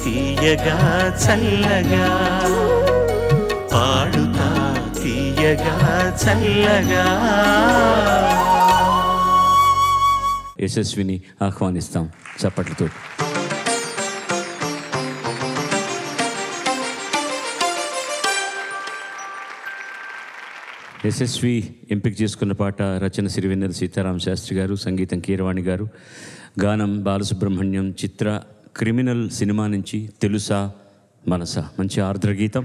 తీయగా చల్లగా పాడుతా తీయగా చల్లగా యశస్విని ఆహ్వానిస్తాం చప్పట్లతో యశస్వి ఎంపిక చేసుకున్న పాట రచన సిరివెన్నెల సీతారాం శాస్త్రి గారు సంగీతం కీరవాణి గారు గానం బాలసుబ్రహ్మణ్యం చిత్ర క్రిమినల్ సినిమా నుంచి తెలుసా మనసా మంచి ఆర్ద్ర గీతం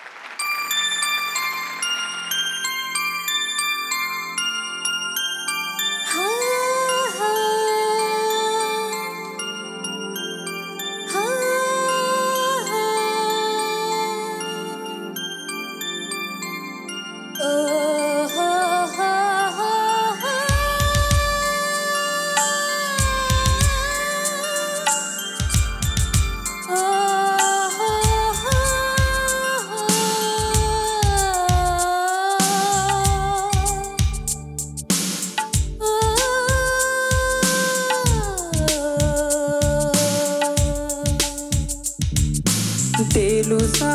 తెలుసా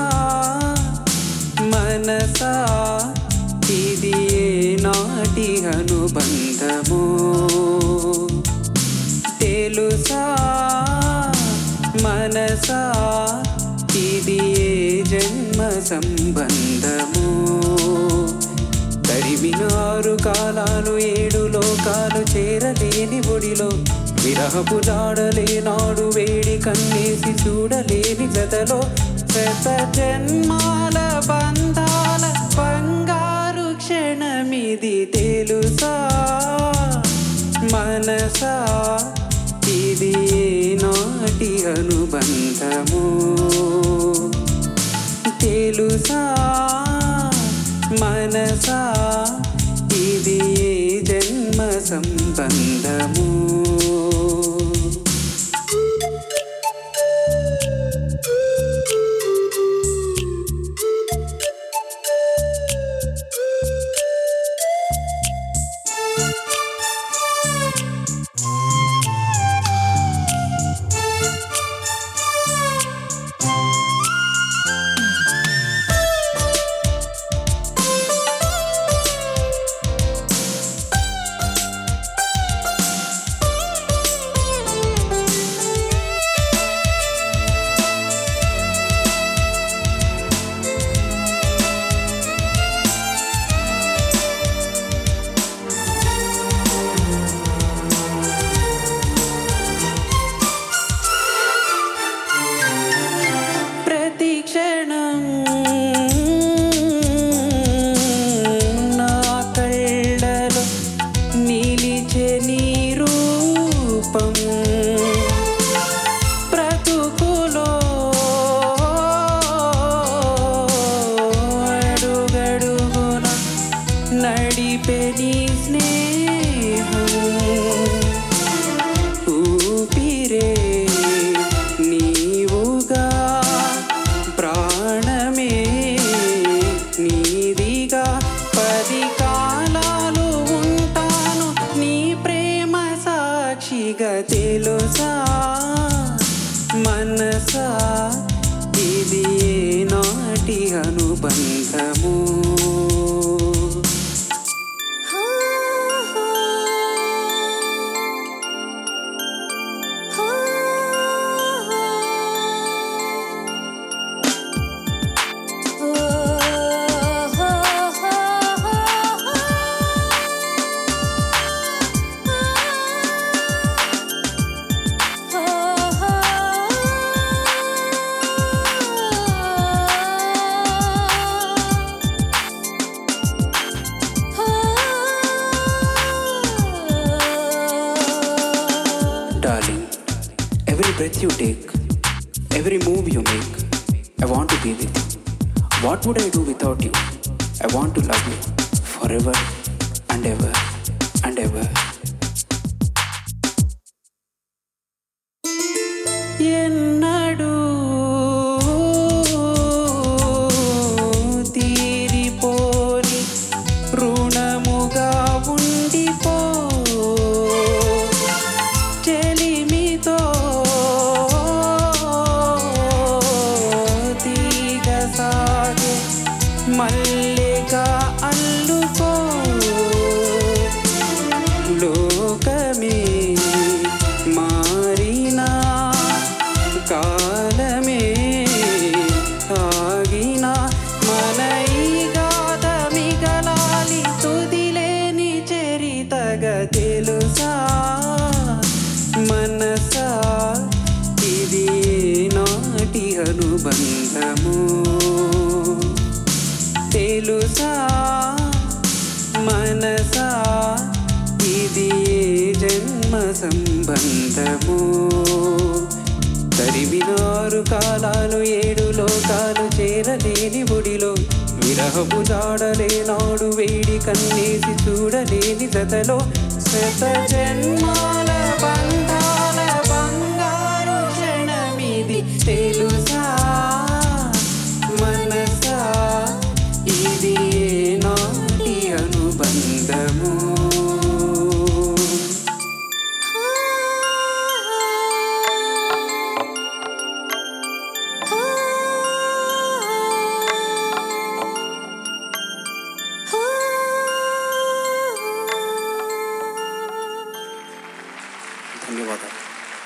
మనసా ఇది ఏ నాటి అనుబంధము తెలుసా మనసా ఇది ఏ జన్మ సంబంధము తరిమినారు కాలాలు ఏడు లోకాలు చేరలేని ఒడిలో విరహపు జాడలేనాడు వేడి కన్నేసి చూడలేని గదలో శత జన్మాల బంధాల బంగారు క్షణమిది తెలుసా మనసా ఇది ఏ నాటి అనుబంధము తెలుసా మనసా ఇది ఏ జన్మ సంబంధము ప్రతి క్షణం నా కళ్ళలో నిలిచే నీ రూపం బ్రతుకులో అడుగడుగున నడిపే నీ స్నేహం ఊపిరే నీవుగా ప్రాణమే నీదిగా పది కాలాలు ఉంటాను నీ ప్రేమ సాక్షిగా తెలుసా మనసా ఇది ఏ నాటి అనుబంధము Darling, every breath you take, every move you make, I want to be with you. What would I do without you? I want to love you forever and ever and ever. ఎన్నడూ తీరిపోని రుణముగా ఉండిపో చెలిమితో అనుబంధము తెలుసా మనసా ఇది ఏ జన్మ సంబంధము తరిమినారు కాలాలు ఏడు లోకాలు చేరలేని ఒడిలో విరహపు జాడలేనాడు వేడి కన్నేసి చూడలేని జతలో శత జన్మాల బంధాల బంగారు క్షణమిది తెలుసా మనసా ఇది ఏ నాటి అనుబంధము ధన్యవాదాలు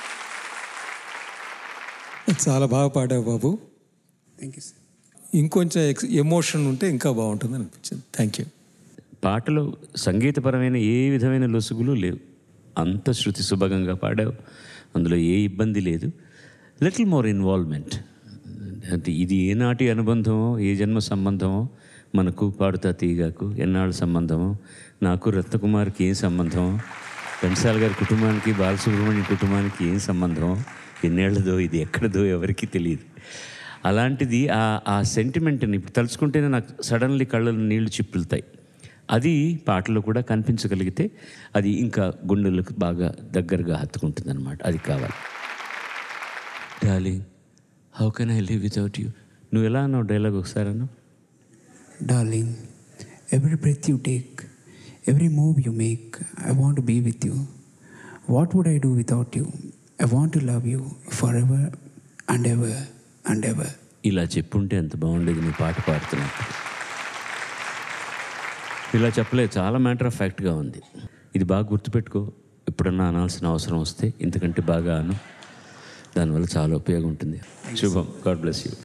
చాలా బాగా పాడావు బాబు థ్యాంక్ యూ సార్ ఇంకొంచెం ఎక్స్ ఎమోషన్ ఉంటే ఇంకా బాగుంటుంది అనిపించింది థ్యాంక్ యూ పాటలో సంగీతపరమైన ఏ విధమైన లొసుగులు లేవు అంత శృతి సుభగంగా పాడావు అందులో ఏ ఇబ్బంది లేదు లిటిల్ మోర్ ఇన్వాల్వ్మెంట్ అంటే ఇది ఏనాటి అనుబంధమో ఏ జన్మ సంబంధమో మనకు పాడుతా తీగాకు ఎన్నాళ్ళ సంబంధమో నాకు రత్నకుమార్కి ఏం సంబంధమో ఘంటసాల గారి కుటుంబానికి బాలసుబ్రహ్మణ్యం కుటుంబానికి ఏం సంబంధమో ఎన్నేళ్లదో ఇది ఎక్కడదో ఎవరికీ తెలియదు అలాంటిది ఆ ఆ సెంటిమెంట్ని ఇప్పుడు తలుచుకుంటేనే నాకు సడన్లీ కళ్ళలో నీళ్లు చిప్పులుతాయి అది పాటలో కూడా కనిపించగలిగితే అది ఇంకా గుండెలకు బాగా దగ్గరగా హత్తుకుంటుంది అనమాట అది కావాలి darling how can I live without you నువ్వు ఎలా అన్నావు డైలాగ్ ఒకసారి అన్నావు Darling, every breath you take, every move you make, I want to be with you. What would I do without you? I want to love you forever and ever and ever. ఇలా చెప్పుంటే ఎంత బాగుండేది నీ పాట పాడుతున్నప్పుడు ఇలా చెప్పలేదు చాలా matter of ఫ్యాక్ట్గా ఉంది ఇది బాగా గుర్తుపెట్టుకో ఎప్పుడన్నా అనాల్సిన అవసరం వస్తే ఇంతకంటే బాగా అను దానివల్ల చాలా ఉపయోగం ఉంటుంది శుభం గాడ్ బ్లెస్ యూ